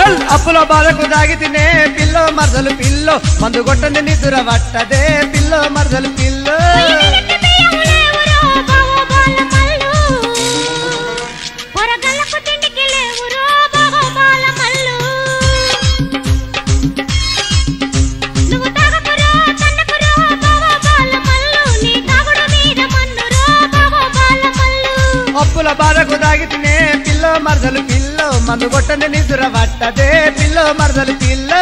చల్ అప్పుల బాధకు దాగితేనే పిల్లో మరదలు పిల్లో మందు కొట్టని నిద్ర పట్టదే పిల్లో మరదలు పిల్లో పొయ్యిమిదికి బియ్యం లేవురో బావో బాల మల్లు. పొరగళ్ళకు తిండికి లేవురో బావో బాల మల్లు. నువ్వు తాగకురో, తన్నకురో బావో బాల మల్లు. నీ తాగుడు మీద మన్నురో బావో బాల మల్లు. అప్పుల బాధకు దాగితేనే పిల్లో మరదలు పిల్లో మందు కొట్టని నిద్ర పట్టదే పిల్లో మరదలు పిల్లో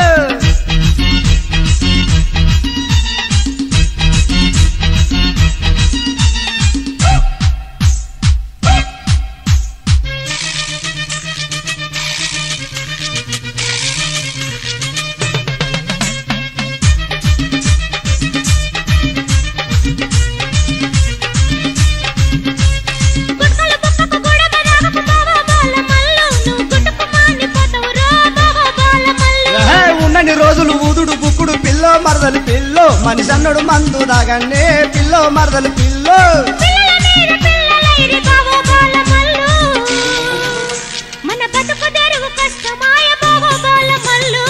గుట్కలు బుక్కకు గొడవ రాగకు బావో బాల మల్లు. నువ్వు గుట్టుకు మానిపోతావురో బావో బాల మల్లు. హే, ఉన్నన్ని రోజులు ఊదుడు బుక్కుడు పిల్లో మరదలు పిల్లో మనిషి అన్నడు మందు దాగన్నే పిల్లో మరదలు పిల్లో పిల్లల మీద పిల్లలైరి బావో బాల మల్లు. మన బతుకు తెరువు కష్టమాయ బావో బాల మల్లు.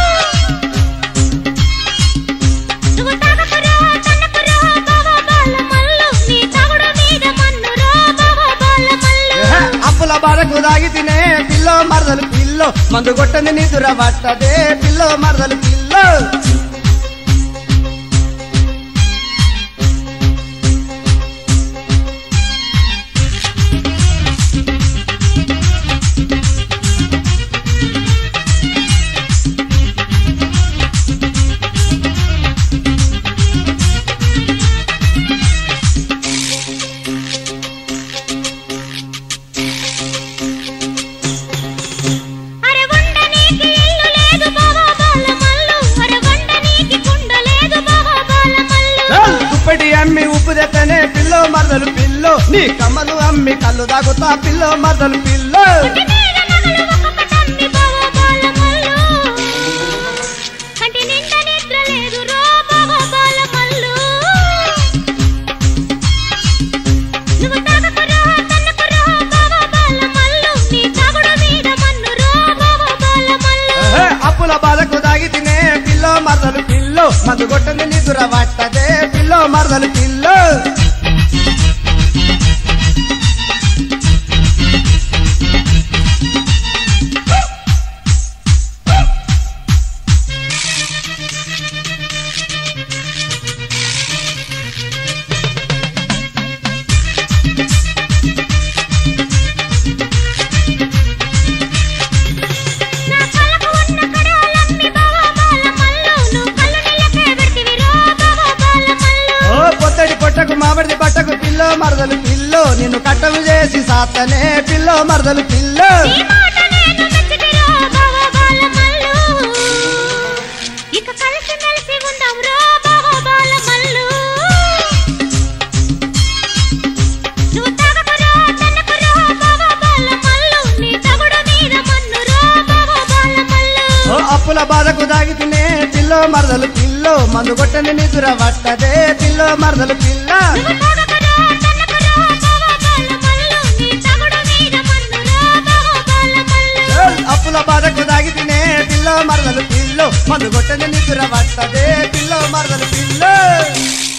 నువ్వు తాగకురో, తన్నకురో బావో బాల మల్లు. నీ తాగుడు మీద మన్నురో బావో బాల మల్లు. హే, అప్పుల బాధకు దాగితేనే పిల్లో మరదలు పిల్లో మందు కొట్టని నిద్ర పట్టదే పిల్లో మరదలు పిల్లో అరె వండనీకి ఇల్లు లేదు బావో బాల మల్లు. అరె వండనీకి కుండ లేదు బావో బాల మల్లు. చల్, దుప్పటి అమ్మి ఉప్పు తెత్తనే పిల్లో మరదలు పిల్లో నీ కమ్మలు అమ్మి కళ్ళు దాగుతా పిల్లో మరదలు పిల్లో కంటి మీద నగలు ఒక్కొక్కటమ్మి బావో బాల మల్లు. కంటి నిండా నిద్ర లేదు రో బావో బాల మల్లు. నువ్వు తాగకురో, తన్నకురో బావో బాల మల్లు. నీ తాగుడు మీద మన్నురో బావో బాల మల్లు. హే, అప్పుల బాధకు దాగితేనే పిల్లో మరదలు పిల్లో మందు కొట్టని నిద్ర పట్టదే పిల్లో మరదలు పిల్లో నా కళ్ళకు ఉన్న కడాలమ్మి బావో బాల మల్లు. నువ్వు కళ్ళు నీళ్ళకే పెడితివిరో బావో బాల మల్లు. ఓ పొత్తడి పొట్టకు మామిడి పట్టకు పిల్లో మరదలు పిల్లో నిన్ను కట్టము చేసి సాతనే పిల్లో మరదలు పిల్లో నీ మాట నేను మెచ్చితిరో బావో బాల మల్లు. ఇక కలిసి మెలిసి ఉందాం రో బావో బాల మల్లు. నువ్వు తాగకురో, తన్నకురో బావో బాల మల్లు. నీ తగుడు మీద మన్నురో బావో బాల మల్లు. ఓ అప్పుల బాధకు దాగితేనే పిల్లో మరదలు పిల్లో మందు కొట్టని నిద్ర పట్టదే పిల్లో మరదలు పిల్ల నువ్వు తాగకురో, తన్నకురో బావో బాల మల్లు. నీ తగుడు మీద మన్నురో బావో బాల మల్లు. చల్, అప్పుల బాధకు దాగితేనే పిల్లో మరదలు పిల్లో మందు కొట్టని నిద్ర పట్టదే పిల్లో మరదలు పిల్లో